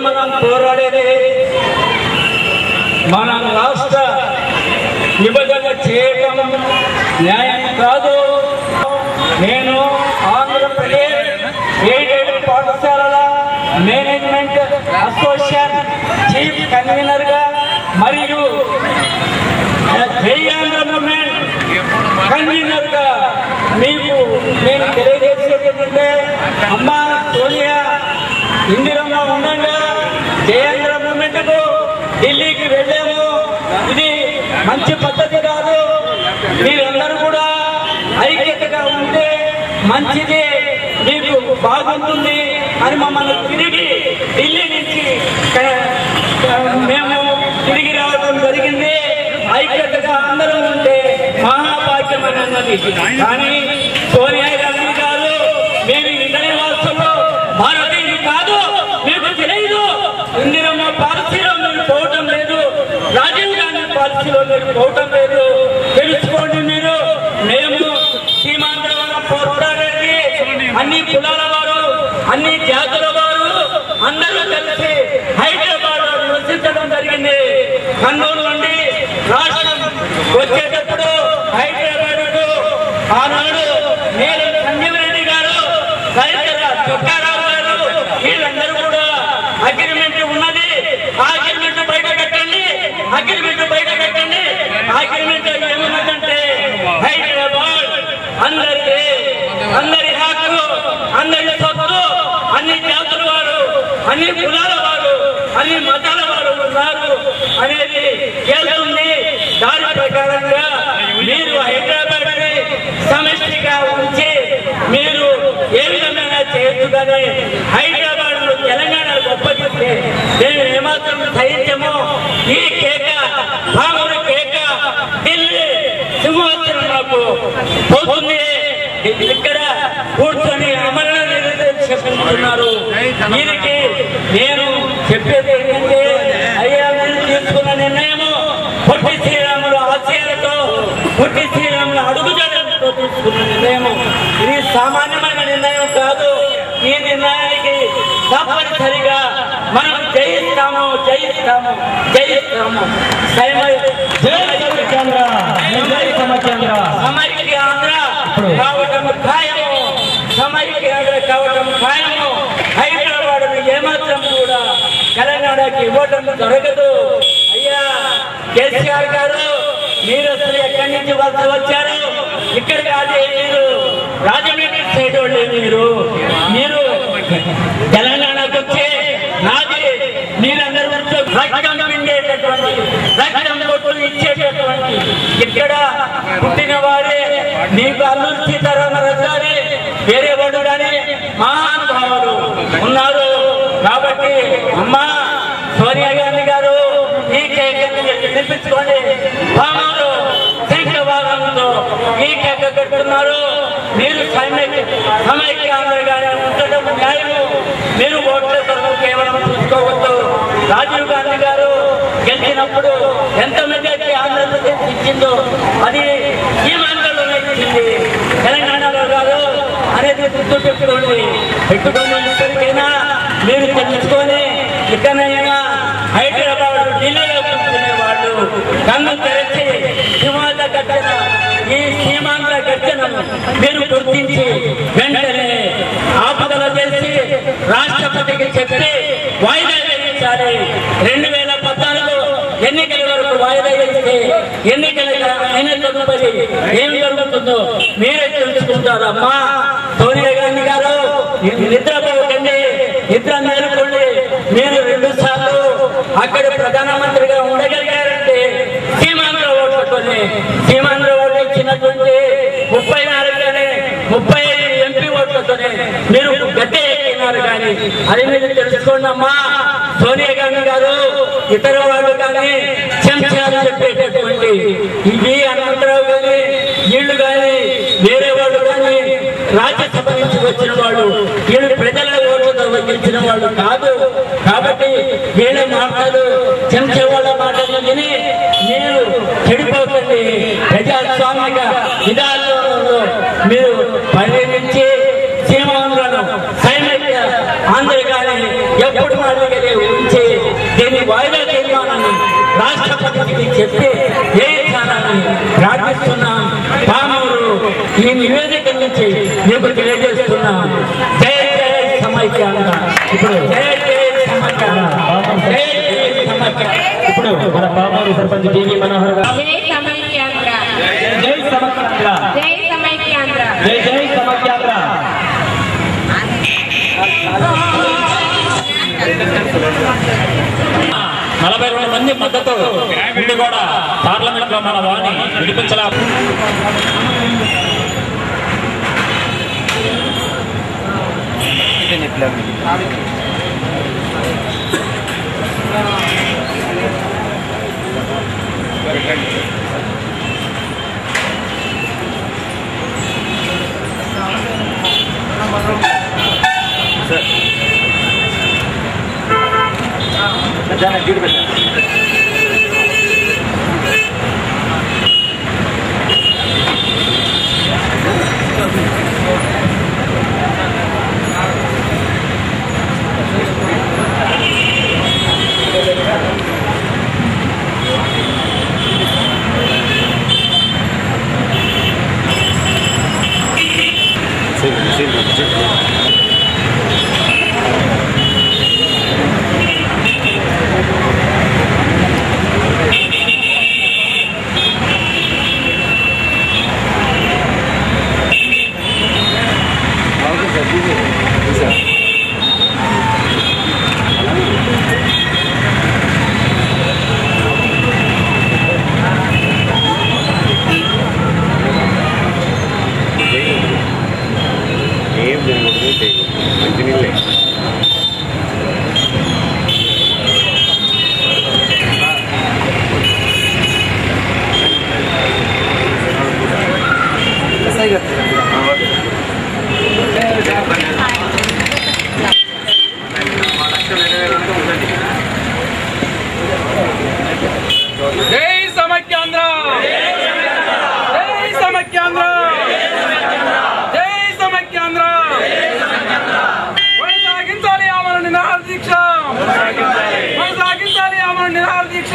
మనం పోరాడేది మన రాష్ట్ర విభజన చేయటం న్యాయం కాదు నేను ఆంధ్రప్రదేశ్ ఎయిడెడ్ పాఠశాలల మేనేజ్మెంట్ అసోసియేషన్ చీఫ్ కన్వీనర్ గా మరియు జై ఆంధ్ర మూవ్మెంట్ కన్వీనర్ గా మీకు నేను తెలియజేసేది ఏంటంటే అమ్మ సోనియా ఇందిరమ్మ ఉండగా జయాంధ్ర మూమెంట్ కు ఢిల్లీకి వెళ్ళాము ఇది మంచి పద్ధతి కాదు మీరందరూ కూడా ఐక్యతగా ఉంటే మంచిది మీకు బాగుంటుంది అని మమ్మల్ని తిరిగి ఢిల్లీ నుంచి క- మేము తిరిగి రావడం జరిగింది ఐక్యతగా అందరం ఉంటే మహాభాగ్యం అని అన్నది కానీ సోనియా గాంధీ గారు మేము ఇతని వాసులు భారతీయులు కాదు మీకు తెలియదు ఇందిరమ్మ పాలసీలో మీరు పోవటం లేదు రాజీవ్ గాంధీ పాలసీలో మీరు పోవటం లేదు తెలుసుకోండి మీరు మేము సీమాంధ్ర వారు పోరాడేది అన్ని కులాల వారు అన్ని జాతుల వారు అందరూ కలిసి హైదరాబాద్ లో నివసించడం జరిగింది కర్నూలు నుండి రాష్ట్రం వచ్చేటప్పుడు హైదరాబాద్ ఆనాడు నేను సంజీవరెడ్డి గారు రైతుల చుక్కారావు గారు వీళ్ళందరూ కూడా అగ్రిమెంట్ ఉన్నది ఆ అగ్రిమెంట్ బయట పెట్టండి అగ్రిమెంట్ బయట పెట్టండి అగ్రిమెంట్ ఏమన్నదంటే హైదరాబాద్ అందరికీ అందరి హక్కు అందరి సొత్తు అన్ని జాతుల వారు అన్ని కులాల వారు అన్ని మతాల వారు ఉన్నారు అనేది వెళ్తుంది దాని ప్రకారంగా మీరు హైదరాబాద్ ని సమిష్టిగా ఉంచి మీరు ఏ విధంగా చేయొచ్చుదని హైదరాబాద్ లో తెలంగాణ గొప్ప చెప్తే నేను ఏమాత్రం సహించము ఈ కేక భామల కేక ఢిల్లీ సింహాసనం నాకు పోతుంది ఇక్కడ కూర్చొని అమరణ చెప్తున్నారు దీనికి నేను చెప్పేది ఏంటంటే అయ్యా నేను తీసుకున్న నిర్ణయము పొట్టి శ్రీరాములు ఆశయాలతో పొట్టి శ్రీరాములు అడుగుజాడలతో తీసుకున్న నిర్ణయము ఇది సామాన్యమైన నిర్ణయం కాదు ఈ నిర్ణయానికి తప్పనిసరిగా మనం జయిస్తాము జయిస్తాము జయిస్తాము సైమ- సమాచార సమాచార సమైక్య ఆంధ్ర కావటం ఖాయము సమైక్య ఆంధ్ర కావటం ఖాయము హైదరాబాద్ ఏమాత్రం కూడా తెలంగాణకి ఇవ్వటం జరగదు అయ్యా కేసీఆర్ గారు మీరు అసలు ఎక్కడి నుంచి వలస వచ్చారు ఇక్కడ కాదే మీరు రాజమండ్రి సైడ్ వాళ్ళే మీరు మీరు తెలంగాణకు వచ్చి నాది మీరందరూ రక్తం పిండేటటువంటి రక్తం కొట్టులు ఇచ్చేటటువంటి ఇక్కడ పుట్టిన వారే నీకు అల్లూరు సీతారామరాజు గారి వేరే వాడు కానీ మహానుభావులు ఉన్నారు కాబట్టి అమ్మా సోనియా గాంధీ గారు ఈ కేకని వినిపించుకోండి భామాలు శంఖభాగంతో ఈ కేక కట్టున్నారు మీరు సైనిక సమైక్య ఆంధ్రగానే ఉండటం న్యాయము మీరు ఓట్ల కొరకు కేవలం చూసుకోవద్దు రాజీవ్ గాంధీ గారు గెలిచినప్పుడు ఎంత మెజార్టీ ఆంధ్రప్రదేశ్ ఇచ్చిందో అది ఈ మండలంలోనే ఇచ్చింది తెలంగాణలో కాదు అనేది గుర్తు పెట్టుకోండి పెట్టుకోండి ఇప్పటికైనా మీరు తెలుసుకొని ఇక్కడైనా హైదరాబాద్ ఢిల్లీలో కూర్చునే వాళ్ళు కన్ను తెరచి హిమాలయ గర్జన ఈ సీమాంధ్ర గర్జనను మీరు గుర్తించి వెంటనే ఆపదల చేసి రాష్ట్రపతికి చెప్పి వాయిదా వేయించాలి రెండు వేల పద్నాలుగు ఎన్నికల వరకు వాయిదా వేస్తే ఎన్నికల అయిన తదుపరి ఏం జరుగుతుందో మీరే తెలుసుకుంటారమ్మా సోనియా గాంధీ గారు నిద్రపోకండి నిద్ర మేలుకోండి మీరు రెండు సార్లు అక్కడ ప్రధానమంత్రిగా ఉండగలిగారంటే సీమాంధ్ర ఓట్లతోనే సీమాంధ్ర ఓట్లు ఇచ్చినటువంటి ముప్పై నాలుగులోనే ముప్పై ఐదు ఎంపీ ఓట్లతోనే మీరు గద్దె ఎక్కినారు కానీ అది మీరు తెలుసుకోండి అమ్మా సోనియా గాంధీ గారు ఇతర వాళ్ళు కానీ చెంచాలు చెప్పేటటువంటి ఇవి హనుమంతరావు కానీ వీళ్ళు కానీ వేరే వాళ్ళు కానీ రాజ్యసభ నుంచి వచ్చిన వాళ్ళు వీళ్ళు ప్రజల ఓట్లతో వచ్చిన వాళ్ళు కాదు కాబట్టి వీళ్ళ మాటలు చెంచే వాళ్ళ మాటలు విని మీరు చెడిపోకండి ప్రజాస్వామిక విధానంలో మీరు పరిగణించి సీమాంధ్రను సైనిక ఆంధ్ర కానీ ఎప్పుడు మాదిరిగానే వాయిదా తీర్మానాన్ని రాష్ట్రపతికి చెప్పి చేయించాలని ప్రార్థిస్తున్నాం పామూరు ఈ నివేదిక నుంచి మీకు తెలియజేస్తున్నాం జై జై సమైక్యాంధ్ర ఇప్పుడు జై జై సమైక్యాంధ్ర జై జై సమైక్యాంధ్ర ఇప్పుడు మన పామూరు సర్పంచ్ టీవీ మనోహర్ గారు జై సమైక్యాంధ్ర జై సమైక్యాంధ్ర జై సమైక్యాంధ్ర జై జై సమైక్యాంధ్ర నలభై రెండు మంది మద్దతు ఉండి కూడా పార్లమెంట్ లో మన వాణి విడిపించలే ఏం జరగకూడదు చేయకూడదు మంచినీళ్ళే జై సమైక్యాంధ్ర జై సమైక్యాంధ్ర జై సమైక్యాంధ్ర కొనసాగించాలి అమర నిరాహార దీక్ష కొనసాగించాలి అమర నిరాహార దీక్ష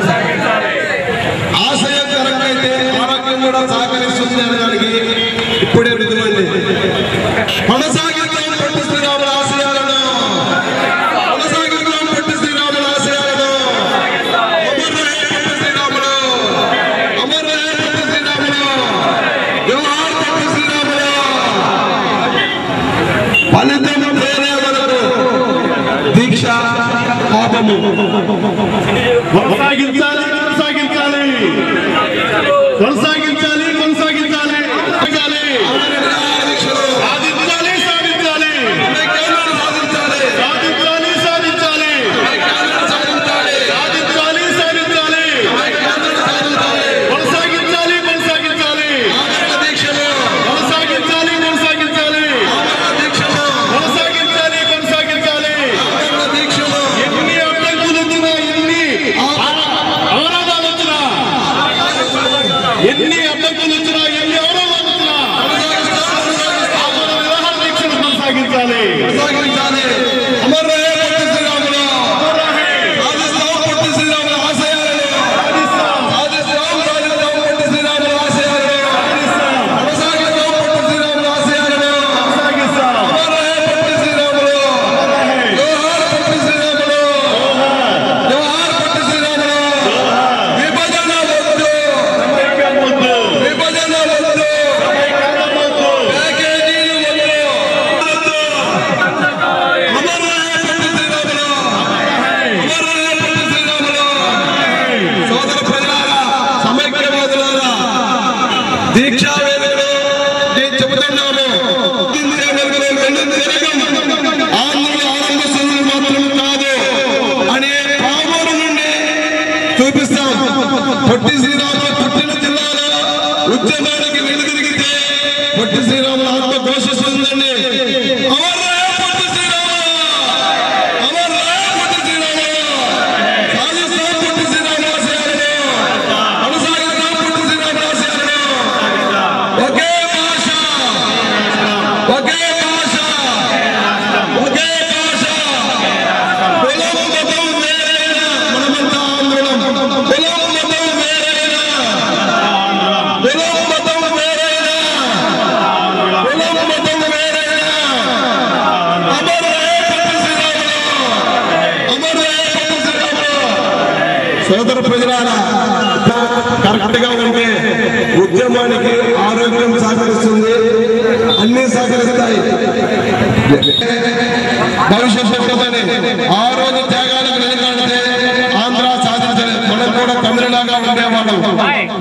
ఆశయం కరెక్ట్ అయితే ఆరోగ్యం కూడా సహకరిస్తుంది అనడానికి ఇప్పుడే రుజువైంది కొనసాగిద్దాం పొట్టి శ్రీరాముల ఆశయాలను కొనసాగిద్దాం పొట్టి శ్రీరాముల ఆశయాలను అమర్ రహే పొట్టి శ్రీరాములు అమర్ రహే పొట్టి శ్రీరాములు జోహార్ పొట్టి శ్రీరాములు ఫలితం వేరే వరకు దీక్ష పాపము కొనసాగించాలి కొనసాగించాలి కొనసాగించాలి కొనసాగించాలి కొనసాగించాలి సాధించాలి సాధించాలి సాధించాలి సాధించాలి సాధించాలి సాధించాలి కొనసాగించాలి కొనసాగించాలి కొనసాగించాలి కొనసాగించాలి కొనసాగించాలి కొనసాగించాలి ఎన్ని అడ్డంకులు వచ్చినా ఎన్ని అవరోధాలు వచ్చినా ఎన్ని అడ్డంకులు వచ్చినా ఎన్ని అవరోధాలు వచ్చినా ఆమరణ నిరాహార దీక్షను కొనసాగించాలి కొనసాగించాలి అమర్ రహే పొట్టి శ్రీరాములు సాధిస్తాం పొట్టి శ్రీరాముల ఆశయాలను సాధిస్తాం సాధిస్తాం సాధిస్తాం పొట్టి శ్రీరాముల ఆశయాలను కొనసాగిస్తాం పొట్టి శ్రీరాముల ఆశయాలను కొనసాగిస్తాం అమర్ రహే పొట్టి శ్రీరాములు జోహార్ పొట్టి శ్రీరాములు జోహార్ పొట్టి శ్రీరాములు విభజన వద్దు సమైక్యం వద్దు విభజన వద్దు సమైక్యం వద్దు ప్యాకేజీలు వద్దు అమర్ రహే పొట్టి శ్రీరాములు అమర్ రహే పొట్టి శ్రీరాములు సోదర ప్రజలారా సమైక్యవాదులారా దీక్షా వేదికలో నేను చెబుతున్నాను ఇందిరా వెలుగులో వెళ్ళింది జరగం ఆంధ్రుల ఆరంభస్తులు మాత్రం కాదు అనే పామూరు నుండి చూపిస్తాం పొట్టి శ్రీరాములు పుట్టిన జిల్లాలో ఉద్యమానికి వెనుదిరిగితే పొట్టి శ్రీరాములు ఆత్మ ఘోషిస్తుందండి అమర్ రహే పొట్టి శ్రీరాములు అమర్ రహే పొట్టి శ్రీరాములు సాధిస్తాం పొట్టి శ్రీరాముల ఆశయాలను కొనసాగిస్తాం పొట్టి శ్రీరాముల ఆశయాలను ఒకే భాష ఒకే భాష ఒకే భాష కులం మతం వేరైనా సోదర ప్రజలారా కరెక్ట్ గా ఉంటే ఉద్యమానికి ఆరోగ్యం సహకరిస్తుంది అన్ని సహకరిస్తాయి భవిష్యత్తు ఉంటుందని ఆ రోజు త్యాగాలకు నిలబడితే ఆంధ్ర సాధించలేదు మనం కూడా తమిళనాగా ఉండేవాళ్ళం